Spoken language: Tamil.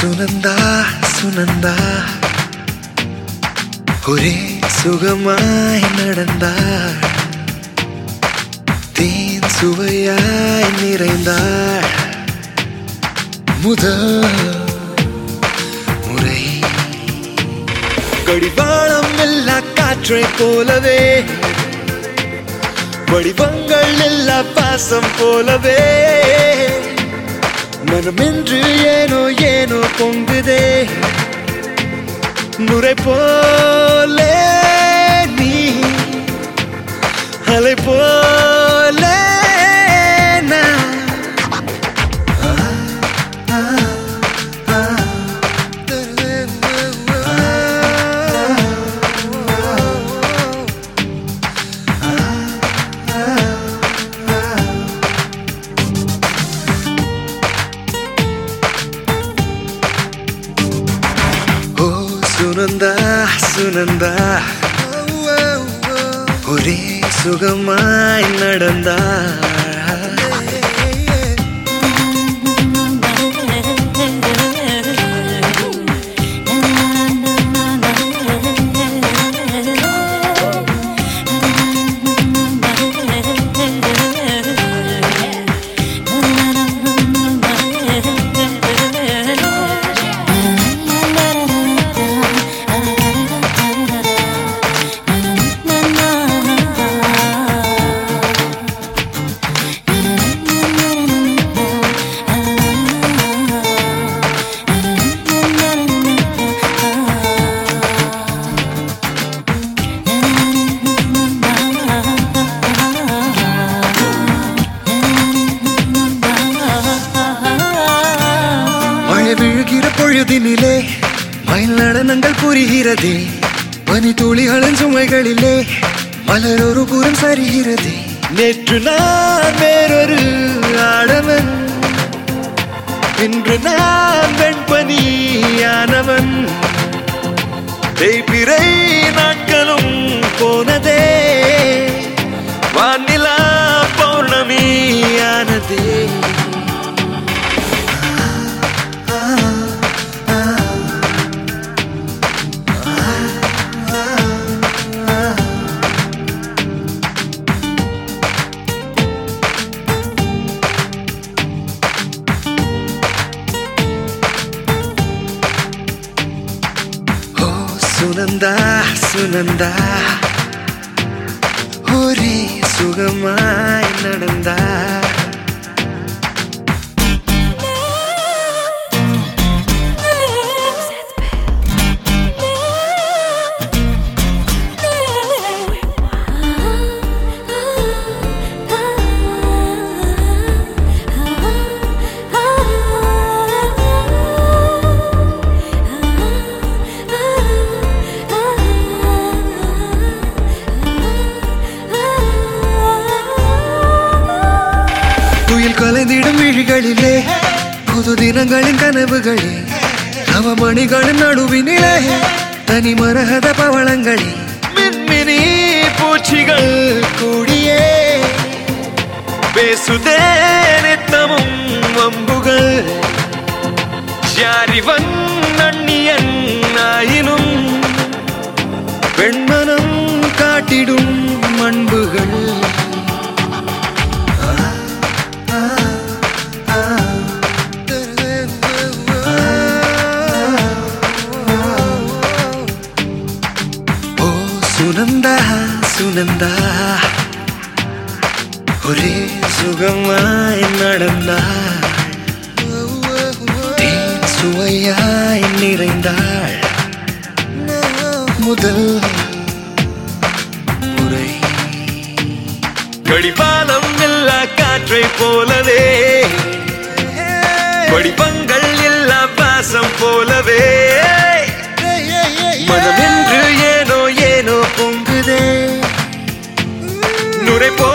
சுனந்தா சுனந்தா ஒரே சுகமாய் நடந்தாள் தேன் சுவையாய் நிறைந்தாள் முதல் முறை கடிவாளம் எல்லா காற்றை போலவே வடிவங்கள் எல்லா பாசம் போலவே மனமென்று ஏனோ ஏனோ பொங்குதே நுரை போலே நீ அலை போலே நான் ஓ சுனந்தா சுனந்தா ஒரே சுகமாய் நடந்தா மழை விழுகிற பொழுதினிலே மயில் நடனங்கள் புரிகிறதே பனி துளிகளின் சுமைகளிலே மலர் ஒரு புறம் சரிகிறதே நேற்று நான் வேறொரு ஆடவன் இன்று நான் வெண்பனியானவன் தேய்பிறை நாட்களும் போனதே வானிலா பௌர்ணமியானதே ஓ சுனந்தா சுனந்தா ஒரே சுகமாய் நடந்தா துயில் கலைந்திடும் விழிகளிலே புது தினங்களின் கனவுகளே நவமணிகளின் நடுவினிலே தனி மரகத பவளங்களே மின்மினி பூச்சிகள் கூடியே பேசுதே நித்தமும் வம்புகள் யாரிவன் நன்னியன் ஆயினும் பெண்மனம் காட்டிடும் அன்புகள் ஓ சுனந்தா சுனந்தா ஒரே சுகமாய் நடந்தா தேன் சுவையாய் நிறைந்தாள் முதல் முறை கடிவாளம் எல்லா காற்றை போலவே வடிவங்கள் எல்லா பாசம் போலவே மனமென்று ஏனோ ஏனோ பொங்குதே நுரை போ